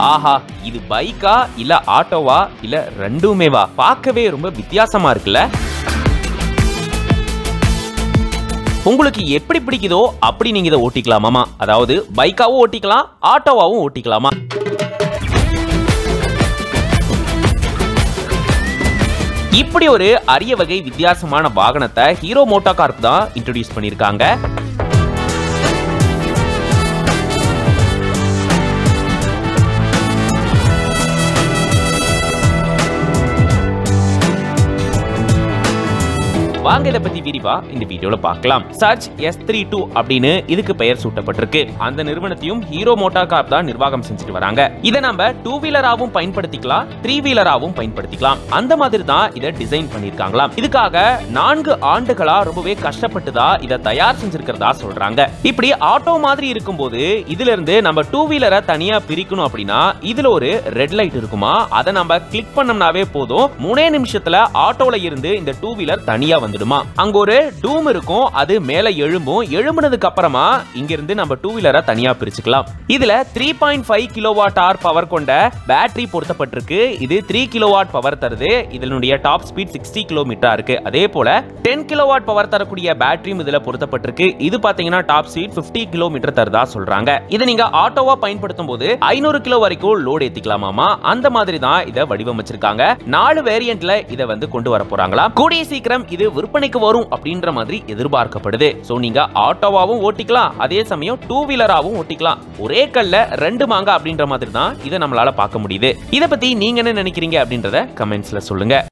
ஆஹா இது பைக்கா இல்ல ஆட்டோவா இல்ல ரெண்டுமேவா பார்க்கவே ரொம்ப வித்தியாசமா இருக்குல்ல உங்களுக்கு எப்படி பிடிக்குதோ அப்படி நீங்க இதை ஓட்டிக்கலாமாமா அதாவது பைக்காவும் ஓட்டிக்கலாம் ஆட்டோவாவும் ஓட்டிக்கலாமா இப்படி ஒரு அரிய வகை வித்தியாசமான வாகனத்தை ஹீரோ மோட்டோ கார்ப் தான் இன்ட்ரோடியூஸ் பண்ணியிருக்காங்க வாங்க இதை பத்தி விரிவா இந்த வீடியோல பார்க்கலாம் சர்ச் எஸ் த்ரீ டூ அப்படின்னு இதுக்கு பெயர் சூட்டப்பட்டிருக்கு அந்த நிறுவனத்தையும் ஹீரோ மோட்டார் கார்ப் தான் நிர்வாகம் செஞ்சுட்டு வராங்க இதை நம்ம டூ வீலராவும் பயன்படுத்திக்கலாம் த்ரீ வீலராவும் பயன்படுத்திக்கலாம் அந்த மாதிரி தான் இதை டிசைன் பண்ணிருக்காங்களாம் இதுக்காக நான்கு ஆண்டுகளா ரொம்பவே கஷ்டப்பட்டு தான் இதை தயார் செஞ்சிருக்கிறதா சொல்றாங்க இப்படி ஆட்டோ மாதிரி இருக்கும்போது இதுல இருந்து நம்ம டூ வீலரை தனியா பிரிக்கணும் அப்படின்னா இதுல ஒரு ரெட் லைட் இருக்குமா அதை நம்ம கிளிக் பண்ணோம்னாவே போதும் மூணே நிமிஷத்துல ஆட்டோல இருந்து இந்த டூ வீலர் தனியா வந்துடுமா அங்க ஒரு டூம் இருக்கும் அது மேல எழும்பும் எழும்புனதுக்கு அப்புறமா இங்க இருந்து நம்ம டூ வீலரை தனியா பிரிச்சுக்கலாம் இதுல three point five kilowatt hour power கொண்ட பேட்டரி பொருத்தப்பட்டிருக்கு இது த்ரீ கிலோவாட் பவர் தருது இதனுடைய டாப் ஸ்பீட் சிக்ஸ்டி கிலோமீட்டரா இருக்கு அதே போல டென் கிலோவாட் பவர் தரக்கூடிய பேட்டரியும் இதுல பொருத்தப்பட்டிருக்கு இது பாத்தீங்கன்னா டாப் ஸ்பீட் 50 கிலோமீட்டர் தருதா சொல்றாங்க இதை நீங்க ஆட்டோவா பயன்படுத்தும் போது ஐநூறு கிலோ வரைக்கும் லோடு ஏத்திக்கலாமாமா அந்த மாதிரி தான் இதை வடிவமைச்சிருக்காங்க நாலு வேரியன்ட்ல இதை வந்து கொண்டு வர போறாங்களா கூடிய சீக்கிரம் இது விற்பனைக்கு வரும் அப்படின்ற மாதிரி எதிர்பார்க்கப்படுது சோ நீங்க ஆட்டோவாவும் ஓட்டிக்கலாம் அதே சமயம் டூ வீலராவும் ஓட்டிக்கலாம் ஒரே கல்ல ரெண்டு மாங்க அப்படின்ற மாதிரி தான் இதை நம்மளால பார்க்க முடியுது இதை பத்தி நீங்க என்ன நினைக்கிறீங்க அப்படின்றத கமெண்ட்ஸ்ல சொல்லுங்க